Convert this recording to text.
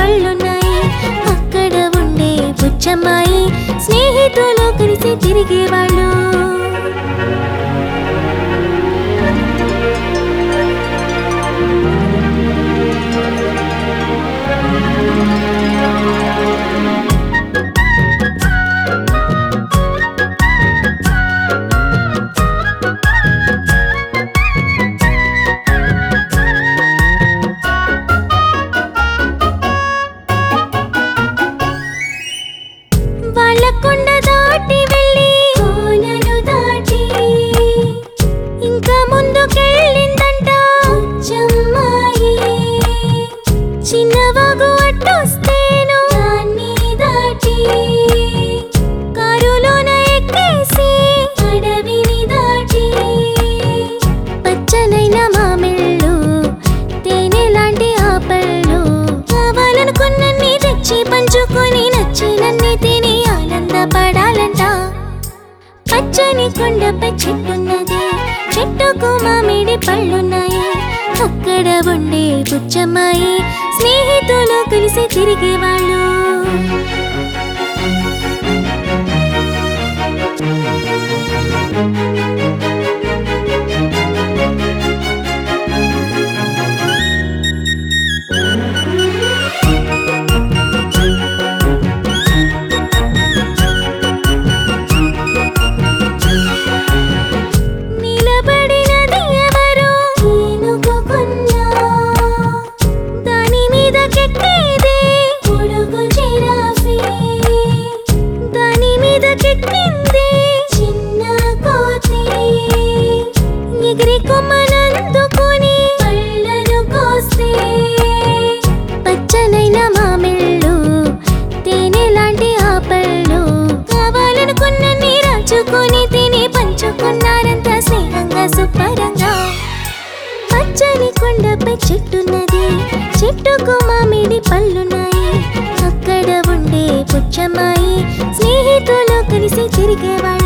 పళ్ళున్నాయి అక్కడ ఉండే బుచ్చమ్మాయి స్నేహితులు కలిసి తిరిగేవాళ్ళు వాళ్ళ కొండ దాటి వెళ్ళి కోనలు దాటి ఇంకా ముందుకెళ్ళిందంట బుచ్చమ్మాయి చిన్నవాగు అట్టొస్తేను దాన్ని దాటి కారులోన ఎక్కేసి అడవిని దాటి పచ్చనైన మామిళ్ళు తేనె లాంటి ఆపళ్ళు కావాలనుకున్నన్ని తెచ్చి పంచుకొని నచ్చినన్ని తిని ఆనందపడాలంట పచ్చని కొండపై చెట్టున్నది చెట్టుకు మామిడి పళ్ళున్నాయి అక్కడ ఉండే బుచ్చమ్మాయి స్నేహితులు కలిసి తిరిగేవాళ్ళు నిలబడినది ఎవరు ఏనుగు కొన్న దాని మీద కెక్కేది పొడుగు జిరాఫీ దాని మీద కెక్కింది చిన్న కోతి ఎగిరి కొమ్మనందుకొని పళ్ళను కోస్తే పచ్చనైన మామిళ్ళు తేనె లాంటి ఆపళ్ళు కావాలనుకున్నన్ని రాచుకొని తిని పంచుకున్నారంత స్నేహంగా సుపరంగా పచ్చని కొండపై చెట్టున్నది చెట్టుకు మామిడి పళ్ళున్నాయి అక్కడ ఉండే పుచ్చమ్మాయి స్నేహితులు కలిసి తిరిగేవాళ్ళు